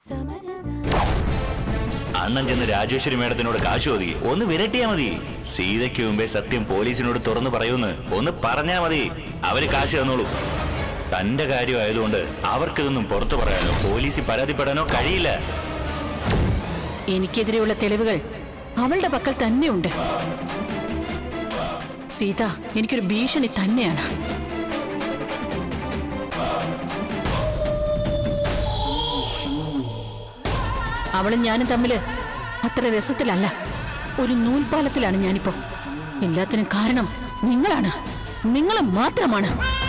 അണ്ണൻ ചെന്ന് രാജേശ്വരി മേഡത്തിനോട് കാശ് ഒതുക്കി ഒന്ന് വിരട്ടിയാ മതി സീതയ്ക്ക് മുമ്പേ സത്യം പോലീസിനോട് തുറന്നു പറയൂന്ന് ഒന്ന് പറഞ്ഞാ മതി അവര് കാശ് തന്നോളൂ തന്റെ കാര്യമായതുകൊണ്ട് അവർക്കിതൊന്നും പുറത്തു പറയാനോ പോലീസിൽ പരാതിപ്പെടാനോ കഴിയില്ല എനിക്കെതിരെയുള്ള തെളിവുകൾ അവളുടെ പക്കൽ തന്നെയുണ്ട് സീത എനിക്കൊരു ഭീഷണി തന്നെയാണ് അവളും ഞാനും തമ്മില് അത്ര രസത്തിലല്ല ഒരു നൂൽപാലത്തിലാണ് ഞാനിപ്പോ എല്ലാത്തിനും കാരണം നിങ്ങളാണ് നിങ്ങൾ മാത്രമാണ്